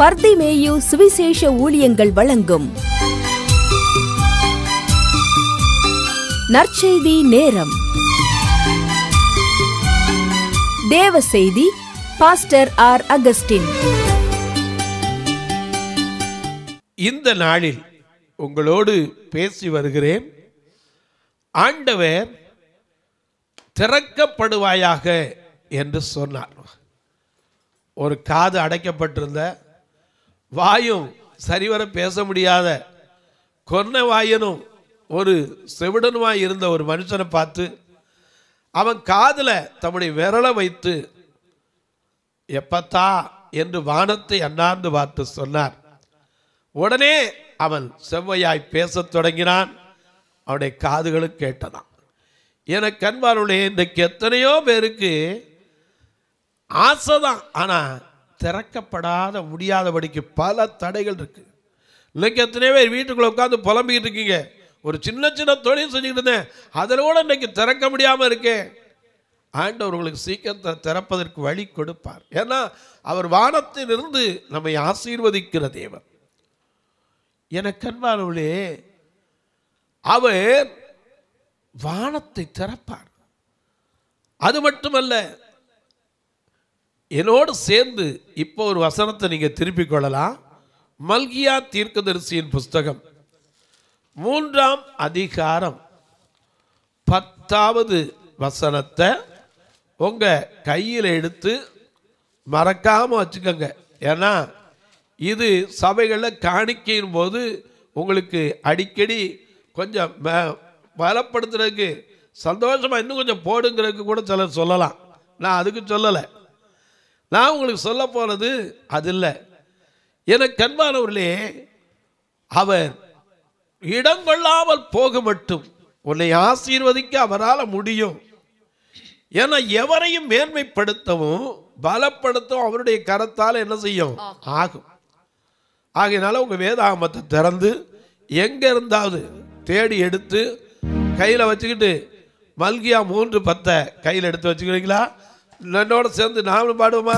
பர்திமேயு சுவிசேஷ ஊழியங்கள் வழங்கும் நற்செய்தி நேரம் தேவ செய்தி பாஸ்டர் ஆர் அகஸ்டின் இந்த நாளில் உங்களோடு பேசி வருகிறேன் ஆண்டவர் திறக்கப்படுவாயாக என்று சொன்னார் ஒரு காது அடைக்கப்பட்டிருந்த வாயும் சரிவர பேச முடியாத கொன்ன வாயனும் ஒரு செவிடனுமாய் இருந்த ஒரு மனுஷனை பார்த்து அவன் காதில் தம்முடைய விரலை வைத்து எப்பத்தா என்று வானத்தை அண்ணாந்து பார்த்து சொன்னார் உடனே அவன் செவ்வையாய் பேசத் தொடங்கினான் அவனுடைய காதுகளும் கேட்டதாம் எனக்கு அன்பானுடைய இன்றைக்கு எத்தனையோ பேருக்கு ஆசைதான் ஆனால் திறக்கப்படாத முடியாதபடிக்கு பல தடைகள் இருக்கு இன்னைக்கு எத்தனையோ பேர் வீட்டுக்குள்ள உட்காந்து புலம்பிக்கிட்டு இருக்கீங்க ஒரு சின்ன சின்ன தொழில் செஞ்சுக்கிட்டு இருந்தேன் அதில் கூட இன்னைக்கு திறக்க முடியாமல் இருக்கேன் ஆண்டவர் உங்களுக்கு சீக்கிரத்தை திறப்பதற்கு வழி கொடுப்பார் ஏன்னா அவர் வானத்திலிருந்து நம்மை ஆசீர்வதிக்கிற தேவன் எனக்கு அன்பானவளே அவர் வானத்தை திறப்பார் அது மட்டுமல்ல என்னோடு சேர்ந்து இப்போ ஒரு வசனத்தை நீங்க திருப்பிக் கொள்ளலாம் மல்கியா தீர்க்கதரிசியின் புஸ்தகம் மூன்றாம் அதிகாரம் பத்தாவது வசனத்தை உங்க கையில் எடுத்து மறக்காம வச்சுக்கோங்க ஏன்னா இது சபைகளில் காணிக்கையின் போது உங்களுக்கு அடிக்கடி கொஞ்சம் ம- பலப்படுத்துறதுக்கு சந்தோஷமா இன்னும் கொஞ்சம் போடுங்கிறதுக்கு கூட சிலர் சொல்லலாம் நான் அதுக்கு சொல்லலை நான் உங்களுக்கு சொல்ல போனது அது இல்லை எனக்கு கண்பானவர்களே அவர் இடம் கொள்ளாமல் போக மட்டும் உன்னை ஆசீர்வதிக்க அவரால் முடியும் ஏன்னா எவரையும் மேன்மைப்படுத்தவும் பலப்படுத்தவும் அவருடைய கரத்தால் என்ன செய்யும் ஆகும் ஆகையினால உங்க வேதாகமத்தை திறந்து எங்க இருந்தாவது தேடி எடுத்து கையில வச்சுக்கிட்டு மல்கியா மூன்று பத்தை கையில் எடுத்து வச்சுக்கிறீங்களா என்னோட சேர்ந்து நாமளும் பாடுவோமா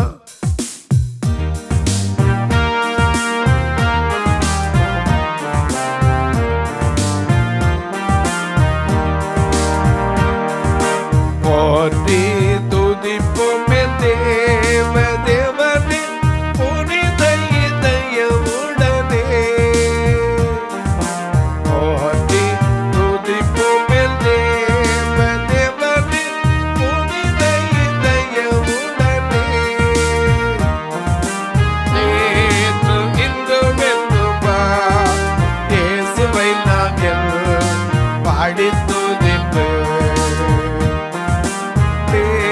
போற்றி துதிப்போமே தேவ தேவனே புனித இதயமுடனே போற்றி துதிப்போமே தேவ தேவனே புனித இதயமுடனே நேற்று இன்றும் என்றுமா இயேசுவை நாங்கள் பாடி துதிப்போம்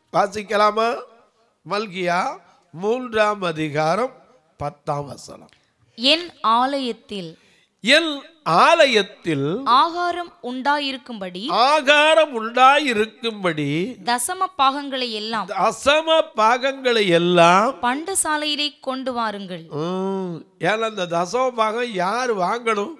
வாசிக்கலாமா மல்கியா மூன்றாம் அதிகாரம் பத்தாம் வசனம் என் ஆலயத்தில் என் ஆலயத்தில் ஆகாரம் உண்டாயிருக்கும்படி ஆகாரம் உண்டாயிருக்கும்படி தசம பாகங்களை எல்லாம் அசம பாகங்களை எல்லாம் பண்டசாலையிலே கொண்டு வாருங்கள் ம், ஏன்னா அந்த தசம பாகம் யார் வாங்கணும்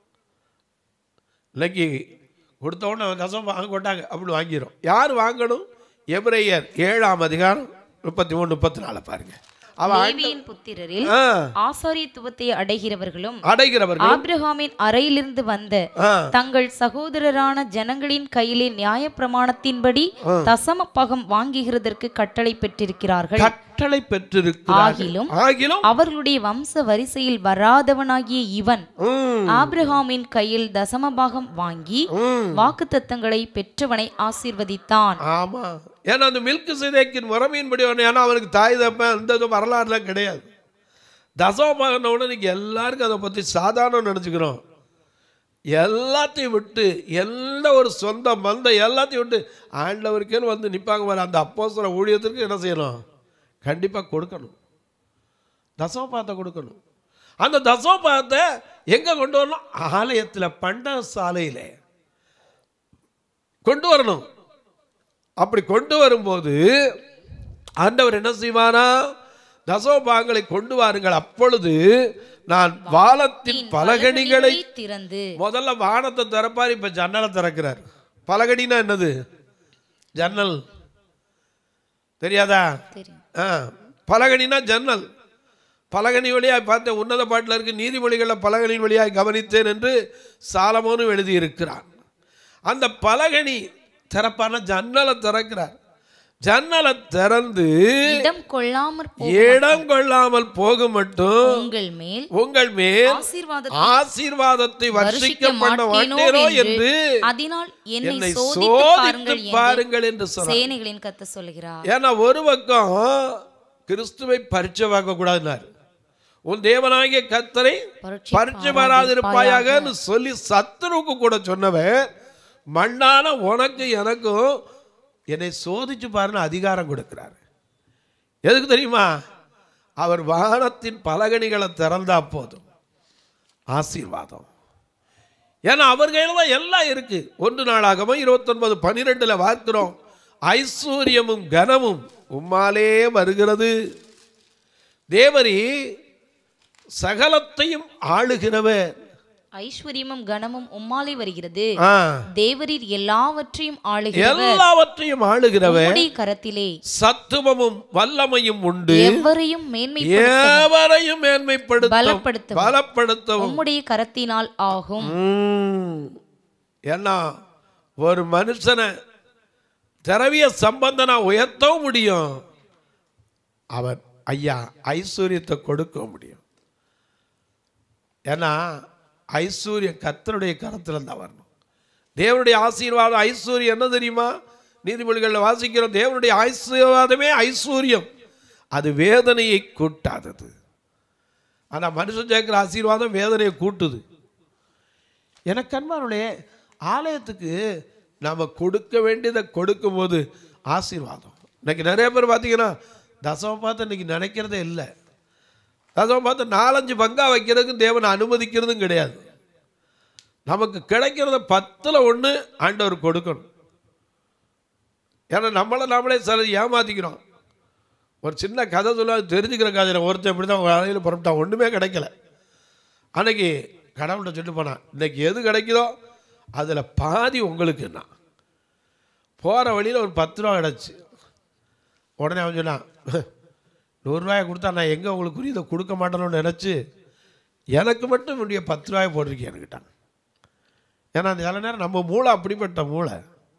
இன்னைக்கு கொடுத்த உடனே தசம பாகம் கொண்டாங்க அப்படி வாங்கிடும் யார் வாங்கணும் எபிரேயர் ஏழாம் அதிகாரம் முப்பத்தி மூணு முப்பத்தி நாலு பாருங்க அவன் லேவியின் புத்திரரில் ஆ, ஆசாரியத்துவத்தை அடைகிறவர்களும் அடைகிறவர்கள் ஆபிரகாமின் அறையிலிருந்து வந்த ஆ, தங்கள் சகோதரரான ஜனங்களின் கையிலே நியாயப்பிரமாணத்தின்படி தசம பாகம் வாங்குகிறதற்கு கட்டளை பெற்றிருக்கிறார்கள் கட்டளை பெற்றிருக்கிறார்கள் ஆகிலும் ஆகிலும் அவர்களுடைய வம்ச வரிசையில் வராதவனாகிய இவன் ம், ஆபிரகாமின் கையில் தசமபாகம் வாங்கி ம். வாக்குத்தத்தங்களை பெற்றவனை ஆசீர்வதித்தான் ஆமா ஏன்னா அந்த மில்க் சிதைக்கின் முறைமையின்படி ஒன்று ஏன்னா அவனுக்கு தாய் தப்பேன் அந்த இது வரலாறுலாம் கிடையாது தசமபாகன உடனே இன்னைக்கு எல்லாருக்கும் அதை பற்றி சாதாரணம் நினச்சிக்கிறோம் எல்லாத்தையும் விட்டு எந்த ஒரு சொந்த மந்த எல்லாத்தையும் விட்டு ஆண்டவருக்கேன்னு வந்து நிற்பாங்க பாரு அந்த அப்போஸ்தல ஊழியத்திற்கு என்ன செய்யணும் கண்டிப்பாக கொடுக்கணும் தசமபாகத்தை கொடுக்கணும் அந்த தசமபாகத்தை எங்கே கொண்டு வரணும் ஆலயத்தில் பண்ட சாலையில் கொண்டு வரணும் அப்படி கொண்டு வரும்போது ஆண்டவர் என்ன செய்வானா தசோபாகங்களை கொண்டு வாருங்கள் அப்பொழுது நான் வானத்தின் பலகணிகளை திறந்து முதல்ல வானத்தை திறப்பார் இப்ப ஜன்னலை திறக்கிறார் பலகடினா என்னது ஜன்னல் தெரியாதா தெரியும் ஆ பலகணினா ஜன்னல் பலகனி வழியாய் பார்த்தேன் உன்னத பாட்டில் இருக்கு நீதிமொழிகளில் பலகனின் வழியாய் கவனித்தேன் என்று சாலமோனும் எழுதியிருக்கிறான் அந்த பலகனி திறப்பான ஜன்னலை திறக்கிறார் ஜன்னலை திறந்து இடம் கொள்ளாமற் போ இடம் கொள்ளாமல் போக மட்டும் உங்கள் மேல் உங்கள் மேல் ஆசீர்வாதத்தை ஆசீர்வாதத்தை வர்ஷிக்க வருஷிக்க பண்ண மாட்டேனோ மாட்டேனோ என்று என்று அதனால் என்னை என்னை சோதித்து சோதித்து பாருங்கள் என்று பாருங்கள் என்று சொன்னார் சேனைகளின் கத்த சொல்கிறார் ஏன்னா ஒரு பக்கம் கிறிஸ்துவை பரிச்சை பார்க்க கூடாதுனார் உன் தேவனாகிய கத்தரை பரீட்சை பரிச்சை பாராதிருப்பாயாகன்னு சொல்லி சத்துருவுக்கு கூட சொன்னவன் மண்ணான உனக்கு எனக்கும் என்னை சோதிச்சு பாருன்னு அதிகாரம் கொடுக்கிறார் எதுக்கு தெரியுமா அவர் வானத்தின் பலகணிகளை திறந்தா போதும் ஆசீர்வாதம் ஏன்னா அவர் கையில் தான் எல்லாம் இருக்கு ஒன்று நாளாகவும் இருபத்தொன்பது பன்னிரெண்டுல பார்க்கிறோம் ஐஸ்வர்யமும் கனமும் உம்மாலே வருகிறது தேவரி சகலத்தையும் ஆளுகிறவர் ஐஸ்வர்யமும் கனமும் உம்மாலே வருகிறது ஆ, தேவரீர் எல்லாவற்றையும் ஆளுகிறவர் எல்லாவற்றையும் ஆளுகிறவர் உம்முடைய கரத்திலே சத்துவமும் வல்லமையும் உண்டு எவரையும் மேன்மை எவரையும் மேன்மைப்படுத்த பலப்படுத்தவும். பலப்படுத்தவும் உம்முடைய கரத்தினால் ஆகும் ம். ஏன்னா ஒரு மனுஷனை திரவிய சம்பந்தனா உயர்த்தவும் முடியும் அவன் ஐயா ஐஸ்வர்யத்தை கொடுக்க முடியும் ஏன்னா ஐஸ்வர்யம் கர்த்தருடைய கரத்தில் தான் வரணும் தேவனுடைய ஆசீர்வாதம் ஐஸ்வர்யம் என்ன தெரியுமா நீதிமொழிகளில் வாசிக்கிறோம் தேவனுடைய ஆசீர்வாதமே ஐஸ்வர்யம் அது வேதனையை கூட்டாதது ஆனால் மனுஷன் சேர்க்கிற ஆசீர்வாதம் வேதனையை கூட்டுது எனக்கு அன்பானுடைய ஆலயத்துக்கு நாம் கொடுக்க வேண்டியதை கொடுக்கும்போது ஆசீர்வாதம் இன்னைக்கு நிறைய பேர் பார்த்தீங்கன்னா தசம பார்த்து இன்னைக்கு நினைக்கிறதே இல்லை தசம பார்த்து நாலஞ்சு பங்கா வைக்கிறதுக்கும் தேவன் அனுமதிக்கிறதும் கிடையாது நமக்கு கிடைக்கிறத பத்தில் ஒன்று ஆண்டவர் கொடுக்கணும் ஏன்னா நம்மளை நாமளே சிலர் ஏமாத்திக்கிறோம் ஒரு சின்ன கதை சொல்ல தெரிஞ்சுக்கிற கதையில் ஒருத்தன் இப்படி தான் அறையில் புறப்பட்டான் ஒன்றுமே கிடைக்கல அன்னைக்கு கடவுள்கிட்ட சொல்லிட்டு போனான் இன்னைக்கு எது கிடைக்குதோ அதில் பாதி உங்களுக்குன்னா போகிற வழியில் ஒரு பத்து ரூபா கிடச்சி உடனே அவன் சொன்னான் நூறுரூவாயை கொடுத்தா நான் எங்கே உங்களுக்கு இதை கொடுக்க மாட்டேன்னு நினச்சி எனக்கு மட்டும் என்னுடைய பத்து ரூபாயை போட்டிருக்கேன்னுக்கிட்டான் ஏன்னா அந்த சில நேரம் நம்ம மூளை அப்படிப்பட்ட மூளை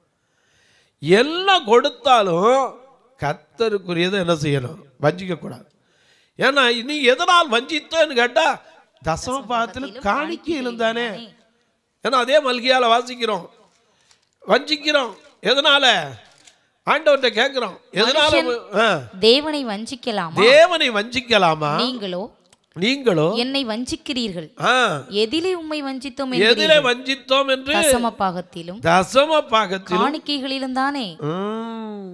எல்லாம் கொடுத்தாலும் கத்தருக்குரியதை என்ன செய்யணும் வஞ்சிக்கக்கூடாது ஏன்னா நீ எதனால் வஞ்சித்தேன்னு கேட்டால் தசம பாகத்தில் காணிக்கையிலும் தானே ஏன்னா அதே மல்கியால வாசிக்கிறோம் வஞ்சிக்கிறோம் எதனால ஆண்டவர்கிட்ட கேட்குறோம் எதனால ஆ, தேவனை வஞ்சிக்கலாமா தேவனை வஞ்சிக்கலாமா நீங்களோ நீங்களோ என்னை வஞ்சிக்கிறீர்கள் ஆ, எதிலே உம்மை வஞ்சித்தோம் எதிலே வஞ்சித்தோம் என்று தசம பாகத்திலும் தசம பாகத்தில் காணிக்கைகளிலும் தானே ம்.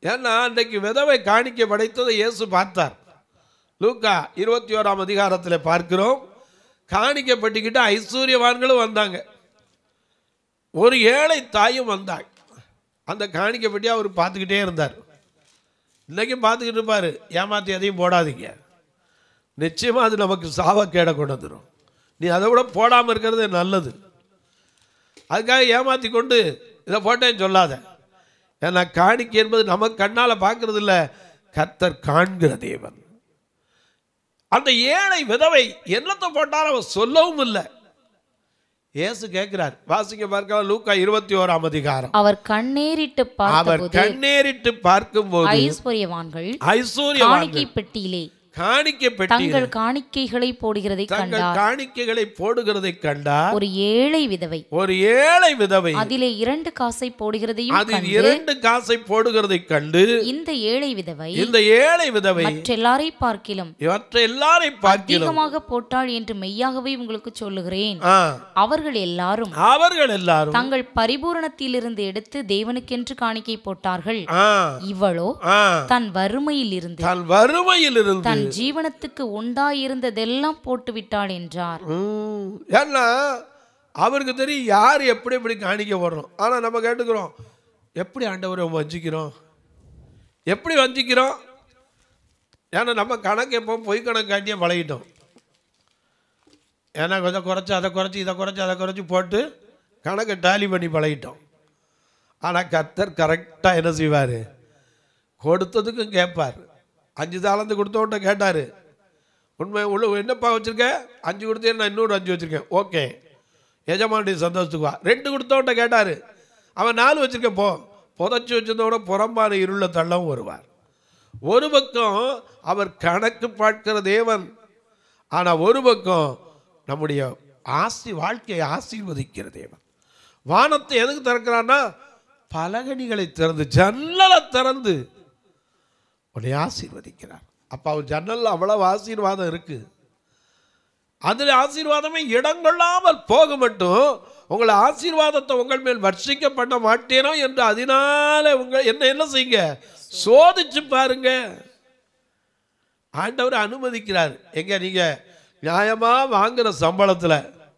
ஏன்னா அன்றைக்கு விதவை காணிக்க படைத்ததை இயேசு பார்த்தார் லூக்கா இருபத்தி ஓராம் அதிகாரத்தில் பார்க்கிறோம் காணிக்கப்பட்டுக்கிட்டு ஐஸ்வர்யவான்களும் வந்தாங்க ஒரு ஏழை தாயும் வந்தாள் அந்த காணிக்கப்பட்டி அவர் பார்த்துக்கிட்டே இருந்தார் இன்னைக்கும் பார்த்துக்கிட்டு இருப்பார் ஏமாத்தி எதையும் போடாதீங்க நிச்சயமாக அது நமக்கு சாவக்கேடை கொண்டு வந்துடும் நீ அதை விட போடாமல் இருக்கிறது நல்லது அதுக்காக ஏமாத்தி கொண்டு இதை போட்டேன்னு சொல்லாத ஏன்னா காணிக்கை என்பது நம்ம கண்ணால் பார்க்கறது இல்ல கர்த்தர் காண்கிற தேவன் அந்த ஏழை விதவை என்னத்தை போட்டாலும் அவன் சொல்லவும் இல்லை இயேசு கேட்கிறார் வாசிக்க பார்க்கலாம் லூக்கா இருபத்தி ஓராம் அதிகாரம் அவர் கண்ணேறிட்டு அவர் பார்த்தபோது கண்ணேறிட்டு பார்க்கும்போது ஐஸ்வர்யவான்கள் ஐஸ்வர்யவான்கள் காணிக்கை பெட்டியிலே காணிக்கை பெட்டி தங்கள் காணிக்கைகளை போடுகிறதை தங்கள் கண்டார் காணிக்கைகளை போடுகிறதை கண்டார் ஒரு ஏழை விதவை ஒரு ஏழை விதவை அதிலே இரண்டு காசை போடுகிறதையும் அதில் கண்டு இரண்டு காசை போடுகிறதை கண்டு இந்த ஏழை விதவை இந்த ஏழை விதவை மற்றெல்லாரை பார்க்கிலும் இவற்றை எல்லாரை பார்க்கிறோம் அதிகமாக போட்டாள் என்று மெய்யாகவே உங்களுக்கு சொல்லுகிறேன் ஆ, அவர்கள் எல்லாரும் அவர்கள் எல்லாரும் தங்கள் பரிபூரணத்திலிருந்து எடுத்து தேவனுக்கென்று காணிக்கை போட்டார்கள் ஆ, இவளோ ஆ, தன் வறுமையில் இருந்து தன் வறுமையில் இருந்து தன் ஜீவனத்துக்கு உண்டாயிருந்ததெல்லாம் போட்டு விட்டாள் என்றார் ம், ஏன்னா அவருக்கு தெரியும் யார் எப்படி எப்படி காணிக்க போடுறோம் ஆனால் நம்ம கேட்டுக்கிறோம் எப்படி ஆண்டவரை வஞ்சிக்கிறோம் எப்படி வஞ்சிக்கிறோம் ஏன்னா நம்ம கணக்கு எப்போ பொய் கணக்கு காட்டியே பழகிட்டோம் ஏன்னா கொஞ்சம் குறைச்சி அதை குறைச்சி இதை குறைச்சி அதை குறைச்சி போட்டு கணக்கை டாலி பண்ணி பழகிட்டோம் ஆனால் கர்த்தர் கரெக்டாக என்ன செய்வார் கொடுத்ததுக்கும் கேட்பார் அஞ்சு தாளந்து கொடுத்தவன்ட்ட கேட்டார் உண்மை உள்ள என்னப்பா வச்சுருக்க அஞ்சு கொடுத்தேன் நான் இன்னொரு அஞ்சு வச்சுருக்கேன் ஓகே எஜமானுடைய சந்தோஷத்துக்கு வா ரெண்டு கொடுத்தவன்ட்ட கேட்டார் அவன் நாலு வச்சுருக்கேன் போ புதைச்சி வச்சதோட புறம்பான இருள தள்ளவும் வருவார் ஒரு பக்கம் அவர் கணக்கு பார்க்கிற தேவன் ஆனால் ஒரு பக்கம் நம்முடைய ஆசி வாழ்க்கையை ஆசீர்வதிக்கிற தேவன் வானத்தை எதுக்கு திறக்கிறான்னா பலகணிகளை திறந்து ஜன்னலை திறந்து உன்னை ஆசீர்வதிக்கிறார் அப்போ அவர் ஜன்னலில் அவ்வளவு ஆசீர்வாதம் இருக்கு அதில் ஆசீர்வாதமே இடங்கொள்ளாமல் போக மட்டும் உங்களை ஆசீர்வாதத்தை உங்கள் மேல் வர்ஷிக்க பண்ண மாட்டேனோ என்று அதனால உங்கள் என்ன என்ன செய்யுங்க சோதிச்சு பாருங்க ஆண்டவர் அனுமதிக்கிறார் எங்க நீங்க நியாயமா வாங்குற சம்பளத்தில்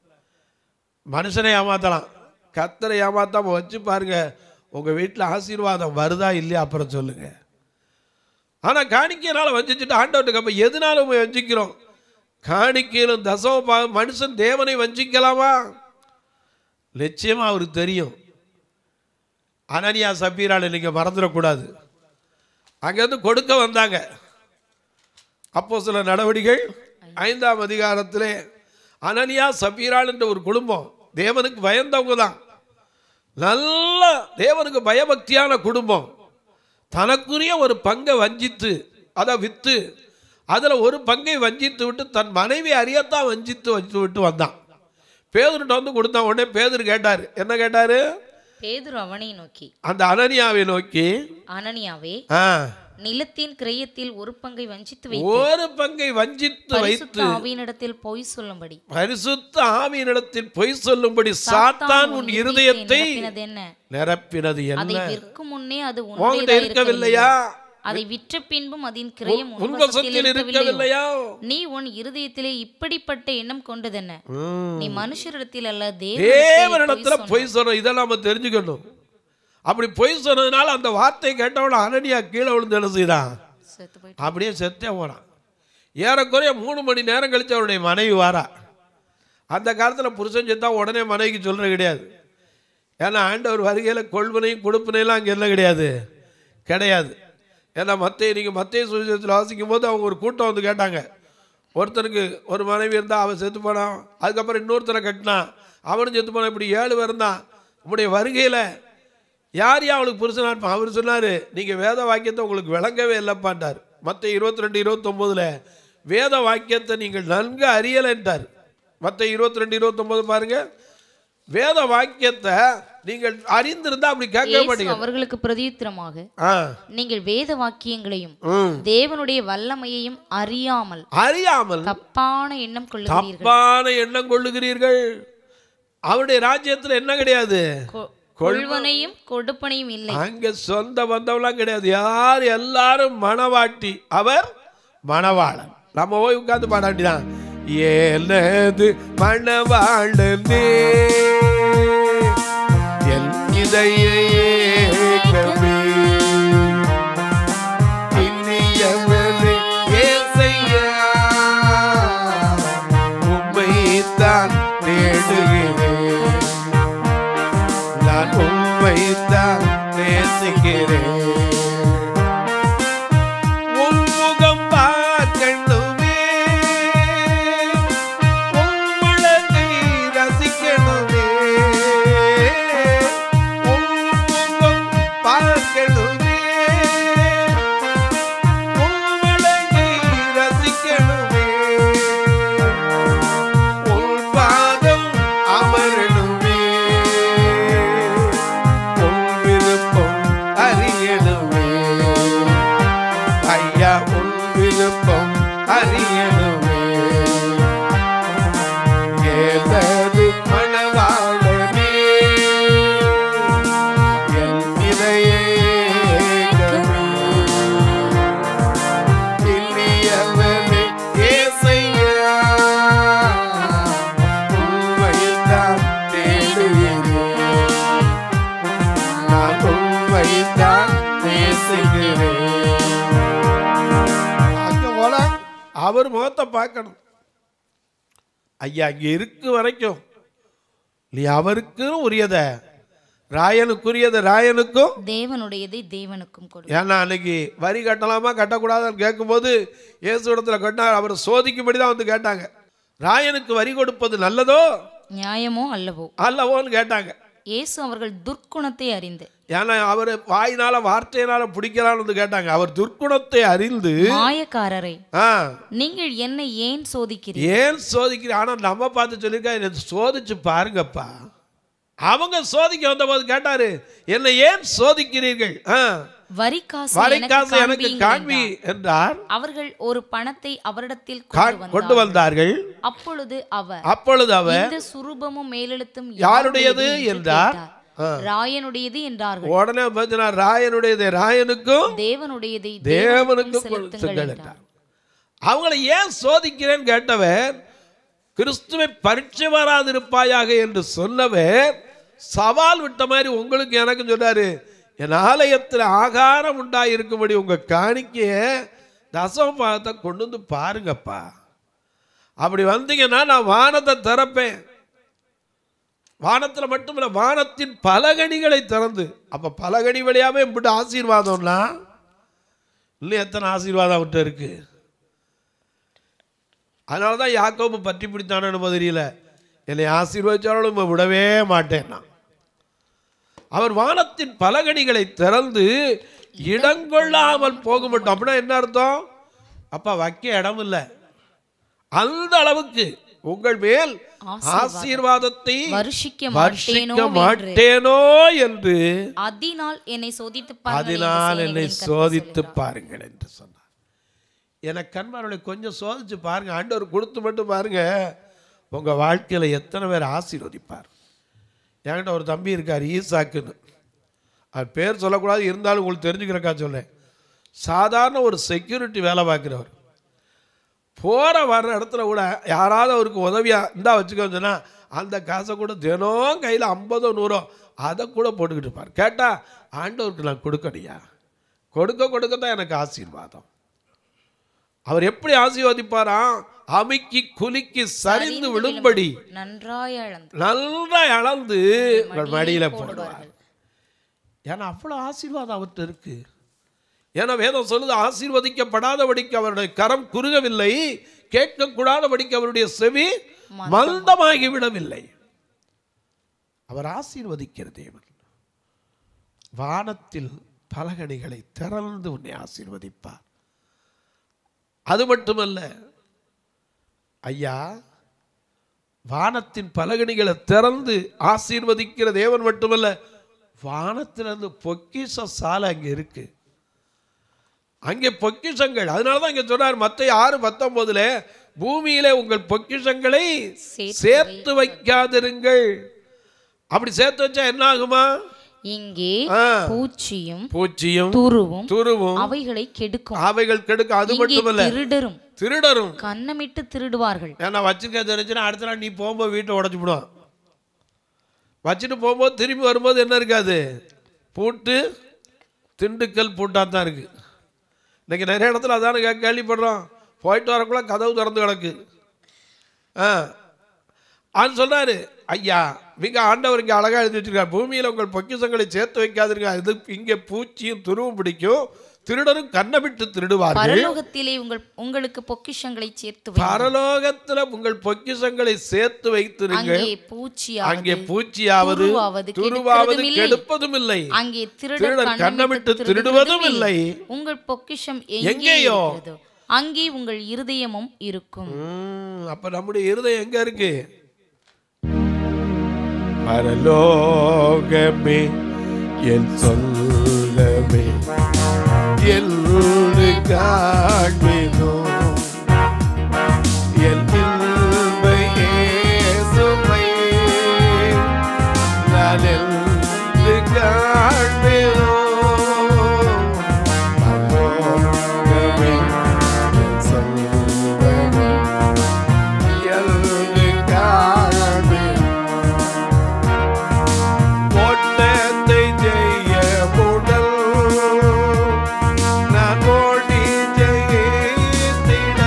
மனுஷனை ஏமாத்தலாம் கத்தரை ஏமாத்தாம வச்சு பாருங்க உங்க வீட்டில் ஆசீர்வாதம் வருதா இல்லையா அப்புறம் சொல்லுங்க ஆனால் காணிக்கையினால வஞ்சிச்சுட்டு ஆண்டவர்கிட்ட அப்போ எதனால போய் வஞ்சிக்கிறோம் காணிக்கையிலும் தசம பா- மனுஷன் தேவனை வஞ்சிக்கலாமா நிச்சயமா அவருக்கு தெரியும் அனனியா சப்பீரால நீங்க மறந்துடக்கூடாது அங்கேருந்து கொடுக்க வந்தாங்க அப்போ சில நடவடிக்கைகள் ஐந்தாம் அதிகாரத்திலே அனனியா சப்பீராள் என்ற ஒரு குடும்பம் தேவனுக்கு பயந்தவங்க தான் நல்ல தேவனுக்கு பயபக்தியான குடும்பம் தனக்குரிய ஒரு பங்கை வஞ்சித்து அதை விற்று அதில் ஒரு பங்கை வஞ்சித்து விட்டு தன் மனைவி அறியத்தான் வஞ்சித்து வச்சு விட்டு வந்தான் பேதுருட்ட வந்து கொடுத்தான் உடனே பேதுரு கேட்டார் என்ன கேட்டார் பேதுரு அவனை நோக்கி அந்த அனனியாவை நோக்கி அனனியாவே ஆ நிலத்தின் கிரயத்தில் ஒரு பங்கை வஞ்சித்து வை ஒரு பங்கை வஞ்சித்து பரிசுத்த வைத்து ஆவியினிடத்தில் பொய் சொல்லும்படி பரிசுத்த ஆவியினிடத்தில் பொய் சொல்லும்படி சாத்தான் உன் இருதயத்தை நிரப்பினது என்ன நிரப்பினது அதை என்ன விற்கும் முன்னே அது உன்கிட்ட உன்னுடையதா இருக்கவில்லையா அதை விற்ற பின்பும் அதன் கிரயம் உன் உன் வசத்தில் வசத்தில் இருக்கவில்லையோ இருக்கவில்லையா நீ உன் இருதயத்திலே இப்படிப்பட்ட எண்ணம் கொண்டதென்ன ம். நீ மனுஷரிடத்தில் அல்ல தேவனிடத்துல தேவனிடத்தில் பொய் சொல்றோம் இதை நாம தெரிஞ்சுக்கணும் அப்படி பொய் சொன்னதுனால அந்த வார்த்தை கேட்டவன அனனியா கீழே விழுந்து என்ன செய்தான் செத்து போயிட்டு அப்படியே செத்தே போனான் ஏறக்குறைய மூணு மணி நேரம் கழிச்சு அவருடைய மனைவி வாரா அந்த காலத்தில் புருஷன் செத்தா உடனே மனைவிக்கு சொல்றது கிடையாது ஏன்னா ஆண்டவர் வருகையில் கொள்வனையும் கொடுப்பனையெல்லாம் அங்கே என்ன கிடையாது கிடையாது ஏன்னா மத்திய நீங்கள் மத்திய சுவிசேஷத்தில் வாசிக்கும் போது அவங்க ஒரு கூட்டம் வந்து கேட்டாங்க ஒருத்தனுக்கு ஒரு மனைவி இருந்தால் அவன் செத்து போனான் அதுக்கப்புறம் இன்னொருத்தனை கட்டினான் அவனும் செத்து போனான் இப்படி ஏழு பேர் இருந்தான் உங்களுடைய வருகையில் யார் யா அவளுக்கு புருஷனா இருப்பான் அவர் சொன்னார் நீங்கள் வேத வாக்கியத்தை உங்களுக்கு விளங்கவே இல்லைப்பான்ட்டார் மற்ற இருபத்தி ரெண்டு இருபத்தொம்போதில் வேத வாக்கியத்தை நீங்கள் நன்கு அறியலைன்ட்டார் மற்ற இருபத்தி ரெண்டு இருபத்தொம்போது பாருங்க வேத வாக்கியத்தை நீங்கள் அறிந்திருந்தா அப்படி கேட்க இயேசு மாட்டீங்க அவர்களுக்கு பிரதியுத்தரமாக ஆ நீங்கள் வேத வாக்கியங்களையும் ம் தேவனுடைய வல்லமையையும் அறியாமல் அறியாமல் தப்பான எண்ணம் கொள்ளுகிறீர்கள் தப்பான எண்ணம் கொள்ளுகிறீர்கள் அவருடைய ராஜ்யத்தில் என்ன கிடையாது கொ- கொள்வனையும் கொடுப்பனையும் இல்லை அங்க சொந்த பந்தம்லாம் கிடையாது யார் எல்லாரும் மணவாட்டி அவர் மணவாளன் நம்ம போய் உட்கார்ந்து பாட வேண்டியதான் ஏனது மணவாளனே என் இதய ஏக்கமே இனியவனே ஏசையா உம்மைத்தான் தேடுகிறேன் நான் உண்மைத்தான் நேசிக்கிறேன் உன்முகம் பார்க்கணுமே உம்மழகை ரசிக்கணுமே உன்முகம் பார்க்கணுமே உம்மழகை ரசிக்கணுமே உன் பாதம் அமரணுமே உன் விருப்பம் அறியணுமே ஐயா உன் விருப்பம் அறியணுமே ஏதது மணவாளனே என் இதயேகமே இனியவனே ஏசையா உம்மைத்தான் தேடுகிறேன் நான் உம்மைத்தான் நேசிக்கிறேன் அங்க போல அவர் முகத்தை பார்க்கணும் ஐயா இங்க இருக்கு வரைக்கும் நீ அவருக்கும் உரியத ராயனுக்குரியத ராயனுக்கும் தேவனுடையதை தேவனுக்கும் கொடு ஏன்னா அன்னைக்கு வரி கட்டலாமா கட்டக்கூடாதுன்னு கேட்கும்போது இயேசு இடத்துல கட்டினார் அவர் சோதிக்கும்படி தான் வந்து கேட்டாங்க ராயனுக்கு வரி கொடுப்பது நல்லதோ நியாயமோ அல்லவோ அல்லவோன்னு கேட்டாங்க இயேசு அவர்கள் துர்க்குணத்தை அறிந்து ஏன்னா அவர் வாயினால வார்த்தையினால பிடிக்கலாம்னு வந்து கேட்டாங்க அவர் துர்க்குணத்தை அறிந்து மாயக்காரரை ஆ நீங்கள் என்னை ஏன் சோதிக்கிறீர்கள் ஏன் சோதிக்கிற ஆனா நம்ம பார்த்து சொல்லியிருக்கா என்னை சோதிச்சு பாருங்கப்பா அவங்க சோதிக்க வந்தபோது கேட்டாரு என்னை ஏன் சோதிக்கிறீர்கள் ஆ, வரிக்காசு வரிக்காசு எனக்கு எனக்கு காண்பீங்கள் காண்பி என்றார். என்றார் அவர்கள் ஒரு பணத்தை அவரிடத்தில் கா- கொண்டு கொண்டு வந்தார்கள் வந்தார்கள் அப்பொழுது அவர் அப்பொழுது அவர் இந்த சுரூபமும் மேலெழுத்தும் யாருடையது என்று என்றார்? கேட்டார். ராயனுடையது என்றார்கள் உடனே பார்த்தீங்கன்னா ராயனுடையதை ராயனுக்கும் தேவனுடையதை தேவனுக்கும் செலுத்துங்கள் செலுத்துங்கள் என்றார் என்றார் அவங்களை ஏன் சோதிக்கிறேன்னு கேட்டவர் கிறிஸ்துவை பரீட்சை வராதிருப்பாயாக என்று சொன்னவர் சவால் விட்ட மாதிரி உங்களுக்கு எனக்கும் சொன்னாரு என் ஆலயத்தில் ஆகாரம் உண்டாயிருக்கும்படி உங்க காணிக்கைய தசமபாகத்தை கொண்டு வந்து பாருங்கப்பா அப்படி வந்தீங்கன்னா நான் வானத்தை திறப்பேன் வானத்தில் மட்டுமில்ல வானத்தின் பலகணிகளை திறந்து அப்ப பலகணி வழியாவே இப்படி ஆசீர்வாதம்னா இன்னும் எத்தனை ஆசீர்வாதம் அவர்கிட்ட இருக்கு அதனால தான் யாக்கோபு பற்றி பிடித்தானு தெரியல என்னை ஆசீர்வதிச்சாலும் விடவே மாட்டேன் நான் அவர் வானத்தின் பலகணிகளை திறந்து இடங்கொள்ளாமல் போக மாட்டோம் அப்படின்னா என்ன அர்த்தம் அப்பா வைக்க இடம் இல்லை அந்த அளவுக்கு உங்கள் மேல் ஆசீர்வாதத்தை வருஷிக்க வர்ஷிக்க மாட்டேனோ என்று மாட்டேனோ என்று அதனால் என்னை சோதித்து பாருங்கள் என்று அதனால் என்னை சேனைகளின் கர்த்தர் சோதித்து சொல்கிறார். பாருங்கள் என்று சொன்னார் எனக்கு கண்மார்களை கொஞ்சம் சோதிச்சு பாருங்க ஆண்டவர் கொடுத்து மட்டும் பாருங்க உங்க வாழ்க்கையில எத்தனை பேர் ஆசீர்வதிப்பார் என்கிட்ட ஒரு தம்பி இருக்கார் ஈசாக்குன்னு அவர் பேர் சொல்லக்கூடாது இருந்தாலும் உங்களுக்கு தெரிஞ்சுக்கிறக்கா சொல்லேன் சாதாரண ஒரு செக்யூரிட்டி வேலை பார்க்குறவர் போகிற வர்ற இடத்துல கூட யாராவது அவருக்கு உதவியா இந்தா வச்சுக்கோன்னு சொன்னா அந்த காசை கூட தினம் கையில் ஐம்பதோ நூறோ அதை கூட போட்டுக்கிட்டு இருப்பார் கேட்டால் ஆண்டவருக்கு நான் கொடுக்கலையா கொடுக்க கொடுக்க தான் எனக்கு ஆசீர்வாதம் அவர் எப்படி ஆசீர்வதிப்பாராம் அமுக்கி குலுக்கி சரிந்து விழும்படி நன்றாய் அளந்து நல்லா அளந்து உங்கள் மடியில போடுவார் ஏன்னா அவ்வளோ ஆசீர்வாதம் அவர்கிட்ட இருக்கு ஏன்னா வேதம் சொல்லுது ஆசீர்வதிக்கப்படாதபடிக்கு அவருடைய கரம் குறுகவில்லை கேட்கக்கூடாதபடிக்கு அவருடைய செவி மந்தமாகி விடவில்லை அவர் ஆசீர்வதிக்கிற தேவன் வானத்தில் பலகணிகளை திறந்து உன்னை ஆசீர்வதிப்பார் அது மட்டுமல்ல ஐயா வானத்தின் பலகணிகளை திறந்து ஆசீர்வதிக்கிற தேவன் மட்டுமல்ல வானத்திலிருந்து பொக்கிஷ சாலை அங்கே இருக்கு அங்கே பொக்கிஷங்கள் அதனால தான் இங்கே சொன்னார் மற்ற ஆறு பத்தொன்பதுல பூமியிலே உங்கள் பொக்கிஷங்களை சேர்த்து சேர்த்து வைக்காதிருங்கள் அப்படி சேர்த்து வச்சா என்ன ஆகுமா இங்கே ஆ, பூச்சியும் பூச்சியும் துருவும் துருவும் அவைகளை கெடுக்கும் அவைகள் கெடுக்க அது இங்கே மட்டுமல்ல திருடரும் திருடரும் கன்னமிட்டு திருடுவார்கள் ஏன்னா வச்சுக்க தெரிஞ்சுன்னா அடுத்த நாள் நீ போகும்போது வீட்டை உடச்சி விடுவான் வச்சுட்டு போகும்போது திரும்பி வரும்போது என்ன இருக்காது பூட்டு திண்டுக்கல் பூட்டாக தான் இருக்கு இன்னைக்கு நிறைய இடத்துல அதான கே- கேள்விப்படுறோம் போயிட்டு வரக்குள்ள கதவு திறந்து கிடக்கு ஆ ஆன்னு சொல்றாரு ஐயா மிக ஆண்டவர் இங்கே அழகா எழுதி வச்சிருக்கார் பூமியில் உங்கள் பொக்கிஷங்களை சேர்த்து வைக்காதீங்க இது இங்கே பூச்சியும் துருவும் பிடிக்கும் திருடரும் கண்ணமிட்டு திருடுவார்கள் பரலோகத்திலே உங்கள் உங்களுக்கு பொக்கிஷங்களை சேர்த்து வை பரலோகத்துல உங்கள் பொக்கிஷங்களை சேர்த்து வைத்திருங்க அங்கே பூச்சியாவது அங்கே பூச்சியாவது துருவாவது துருவாவது கெடுக்கிறதும் இல்லை. கெடுப்பதும் இல்லை அங்கே திருடர் திருடர் கன்னமிட்டு கண்ணமிட்டு திருடுவதும் திருடுவதும் இல்லை. இல்லை உங்கள் பொக்கிஷம் எங்கே எங்கேயோ? இருக்கிறதோ அங்கே உங்கள் இருதயமும் இருக்கும் ம், அப்ப நம்முடைய இருதயம் எங்க இருக்கு பரலோகமே என் சொல்லமே எல்லு காண்பினோ என் இல்மை ஏசுமை நான் எல்லு காண்பினோ பரலோகமே என் சொல்லமே எல்லு காண்பினோ ஓட்டத்தை ஜெய முதல் நான் ஓடி ஜெயித்திட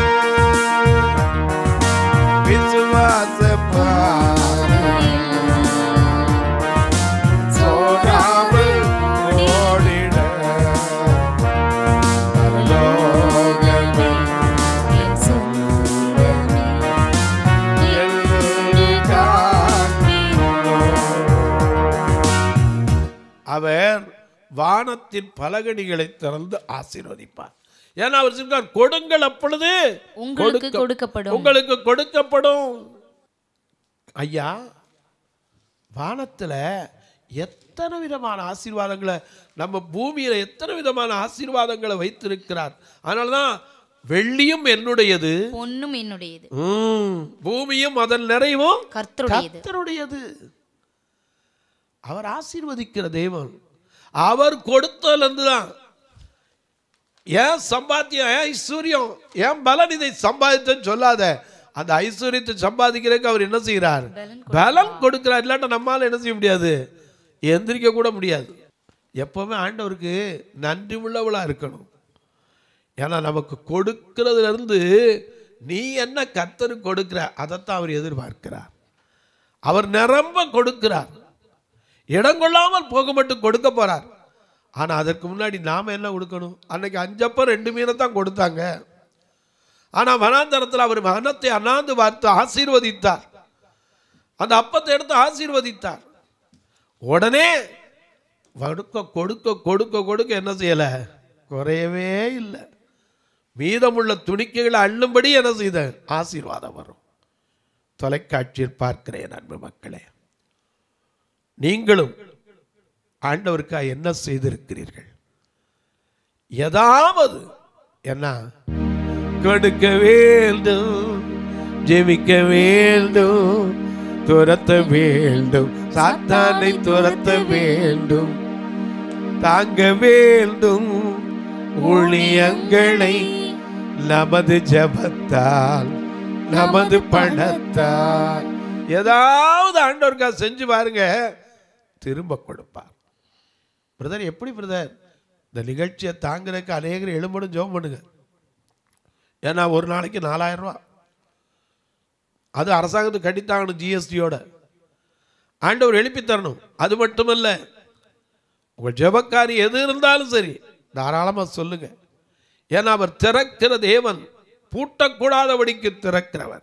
விசுவாச பாதையில் சோடாமல் ஓடிட பரலோகமே என் சொந்தமே, எல்லோரு அவர் வானத்தின் பலகணிகளை திறந்து ஆசீர்வதிப்பார் ஏன்னா அவர் சொல்றார் கொடுங்கள் அப்பொழுது உங்களுக்கு கொடுக்க- கொடுக்கப்படும் உங்களுக்கு கொடுக்கப்படும் ஐயா வானத்துல எத்தனை விதமான ஆசீர்வாதங்களை நம்ம பூமியில எத்தனை விதமான ஆசீர்வாதங்களை வைத்திருக்கிறார் அதனாலதான் வெள்ளியும் என்னுடையது பொன்னும் என்னுடையது ம், பூமியும் அதன் நிறைவும் கர்த்தருடையது கர்த்தருடையது அவர் ஆசீர்வதிக்கிற தெய்வம் அவர் கொடுத்ததுலேருந்து தான் ஏன் சம்பாத்தியம் ஏன் ஐஸ்வர்யம் ஏன் பலன் இதை சம்பாதித்தேன்னு சொல்லாத அந்த ஐஸ்வர்யத்தை சம்பாதிக்கிறதுக்கு அவர் என்ன செய்கிறார் பலன் கொடுக்கிறார் இல்லாட்ட நம்மால என்ன செய்ய முடியாது எந்திரிக்க கூட முடியாது எப்பவுமே ஆண்டவருக்கு நன்றி உள்ளவளா இருக்கணும் ஏன்னா நமக்கு கொடுக்கிறதுல இருந்து நீ என்ன கர்த்தருக்கு கொடுக்கிற அதைத்தான் அவர் எதிர்பார்க்கிறார் அவர் நிரம்ப கொடுக்கிறார் இடம் கொள்ளாமல் போக மட்டும் கொடுக்க போறார் ஆனா அதற்கு முன்னாடி நாம என்ன கொடுக்கணும் அன்னைக்கு அஞ்சப்ப ரெண்டு மீனை தான் கொடுத்தாங்க ஆனா வனாந்தரத்தில் அவர் மனத்தை அண்ணாந்து பார்த்து ஆசீர்வதித்தார் அந்த அப்பத்தை எடுத்து ஆசீர்வதித்தார் உடனே கொடுக்க கொடுக்க கொடுக்க கொடுக்க என்ன செய்யல குறையவே இல்லை மீதமுள்ள துணிக்கைகளை அள்ளும்படி என்ன செய்த ஆசீர்வாதம் வரும் தொலைக்காட்சியில் பார்க்கிறேன் அன்பு மக்களே நீங்களும் ஆண்டவருக்காக என்ன செய்திருக்கிறீர்கள் ஏதாவது என்ன கொடுக்க வேண்டும் ஜெபிக்க வேண்டும் துரத்த வேண்டும் சாத்தானை துரத்த வேண்டும் தாங்க வேண்டும் ஊழியங்களை நமது ஜபத்தால் நமது பணத்தால் ஏதாவது ஆண்டவருக்கா செஞ்சு பாருங்க திரும்ப கொடுப்பார் பிரதர் எப்படி பிரதர் இந்த நிகழ்ச்சியை தாங்கிறதுக்கு அநேகர் எழும்படும் ஜெபம் பண்ணுங்க ஏன்னா ஒரு நாளைக்கு நாலாயிரம் ரூபா அது அரசாங்கத்துக்கு கட்டித்தாங்கணும் ஜிஎஸ்டியோட ஆண்டவர் எழுப்பி தரணும் அது மட்டுமல்ல உங்கள் ஜெபக்காரி எது இருந்தாலும் சரி தாராளமாக சொல்லுங்க ஏன்னா அவர் திறக்கிற தேவன் பூட்டக்கூடாதபடிக்கு திறக்கிறவர்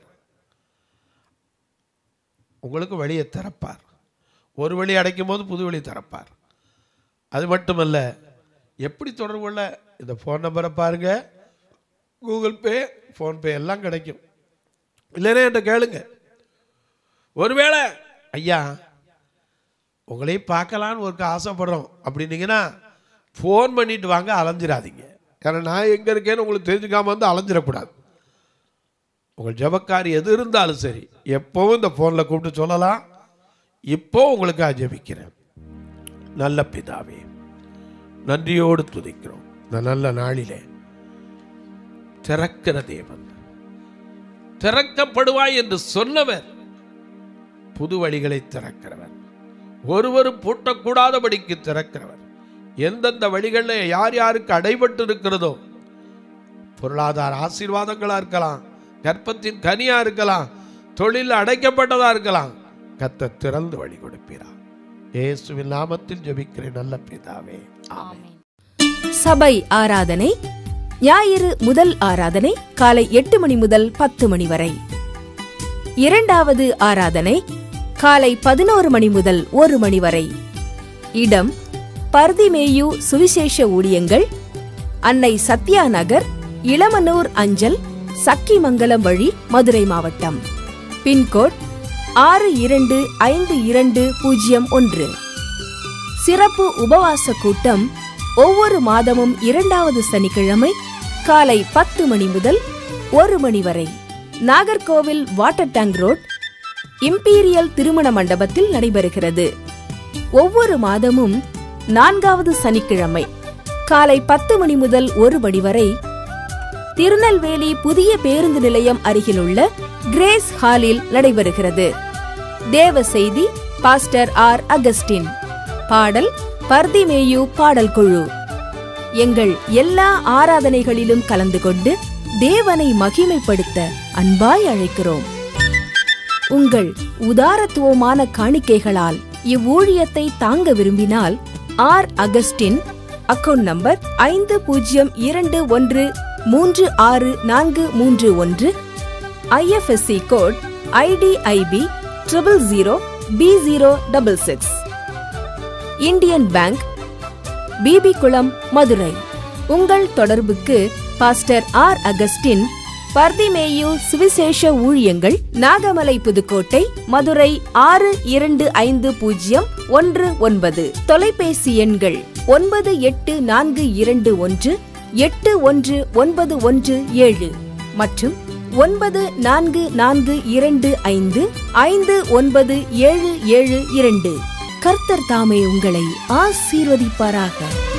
உங்களுக்கு வழியை திறப்பார் ஒரு வழி அடைக்கும் போது புது வழி திறப்பார் அது மட்டுமல்ல எப்படி தொடர்பு கொள்ள இந்த ஃபோன் நம்பரை பாருங்க கூகுள் பே ஃபோன்பே எல்லாம் கிடைக்கும் இல்லைன்னா என்கிட்ட கேளுங்க ஒருவேளை ஐயா உங்களையும் பார்க்கலான்னு ஒரு ஆசைப்படுறோம் அப்படின்னீங்கன்னா ஃபோன் பண்ணிட்டு வாங்க அலைஞ்சிடாதீங்க ஏன்னா நான் எங்கே இருக்கேன்னு உங்களுக்கு தெரிஞ்சுக்காம வந்து அலைஞ்சிடக்கூடாது உங்கள் ஜபக்காரி எது இருந்தாலும் சரி எப்போவும் இந்த ஃபோனில் கூப்பிட்டு சொல்லலாம் இப்போ உங்களுக்காக ஜெபிக்கிறேன் நல்ல பிதாவே நன்றியோடு துதிக்கிறோம் இந்த நல்ல நாளிலே திறக்கிற தேவன் திறக்கப்படுவாய் என்று சொன்னவர் புது வழிகளை திறக்கிறவர் ஒருவரும் பூட்டக்கூடாதபடிக்கு திறக்கிறவர் எந்தெந்த வழிகளில் யார் யாருக்கு அடைபட்டு இருக்கிறதோ பொருளாதார ஆசீர்வாதங்களா இருக்கலாம் கர்ப்பத்தின் கனியா இருக்கலாம் தொழில் அடைக்கப்பட்டதா இருக்கலாம் கத்த திறந்து வழி கொடுப்பீரா இயேசுவின் நாமத்தில் ஜெபிக்கிறேன் நல்ல பிதாவே ஆமென் சபை ஆராதனை ஞாயிறு முதல் ஆராதனை காலை எட்டு மணி முதல் பத்து மணி வரை இரண்டாவது ஆராதனை காலை பதினோரு மணி முதல் ஒரு மணி வரை இடம் பர்திமேயு சுவிசேஷ ஊழியங்கள் அன்னை சத்யா நகர் இளமனூர் அஞ்சல் சக்கிமங்கலம் வழி மதுரை மாவட்டம் பின்கோட் ஆறு இரண்டு ஐந்து இரண்டு பூஜ்ஜியம் ஒன்று சிறப்பு உபவாச கூட்டம் ஒவ்வொரு மாதமும் இரண்டாவது சனிக்கிழமை காலை பத்து மணி முதல் ஒரு மணி வரை Nagercoil water tank road imperial திருமண மண்டபத்தில் நடைபெறுகிறது ஒவ்வொரு மாதமும் நான்காவது சனிக்கிழமை காலை பத்து மணி முதல் ஒரு மணி வரை திருநெல்வேலி புதிய பேருந்து நிலையம் அருகிலுள்ள கிரேஸ் ஹாலில் நடைபெறுகிறது தேவ செய்தி பாஸ்டர் ஆர் அகஸ்டின் பாடல் பர்திமேயு பாடல் குழு எங்கள் எல்லா ஆராதனைகளிலும் கலந்து கொண்டு தேவனை மகிமைப்படுத்த அன்பாய் அழைக்கிறோம் உங்கள் உதாரத்துவமான காணிக்கைகளால் இவ்வூழியத்தை தாங்க விரும்பினால் ஆர் அகஸ்டின் அக்கவுண்ட் நம்பர் ஐந்து பூஜ்ஜியம் இரண்டு ஒன்று மூன்று ஆறு நான்கு மூன்று ஒன்று IFSC code IDIB triple zero B zero double six Indian Bank BB Kulam Madurai உங்கள் தொடர்புக்கு பாஸ்டர் ஆர் அகஸ்டின் பர்திமேயு சுவிசேஷ ஊழியங்கள் நாகமலை புதுக்கோட்டை மதுரை ஆறு இரண்டு ஐந்து பூஜ்ஜியம் ஒன்று ஒன்பது தொலைபேசி எண்கள் ஒன்பது எட்டு நான்கு இரண்டு ஒன்று எட்டு ஒன்று ஒன்பது ஒன்று ஏழு மற்றும் ஒன்பது நான்கு நான்கு இரண்டு ஐந்து ஐந்து ஒன்பது ஏழு ஏழு இரண்டு கர்த்தர் தாமே உங்களை ஆசீர்வதிப்பாராக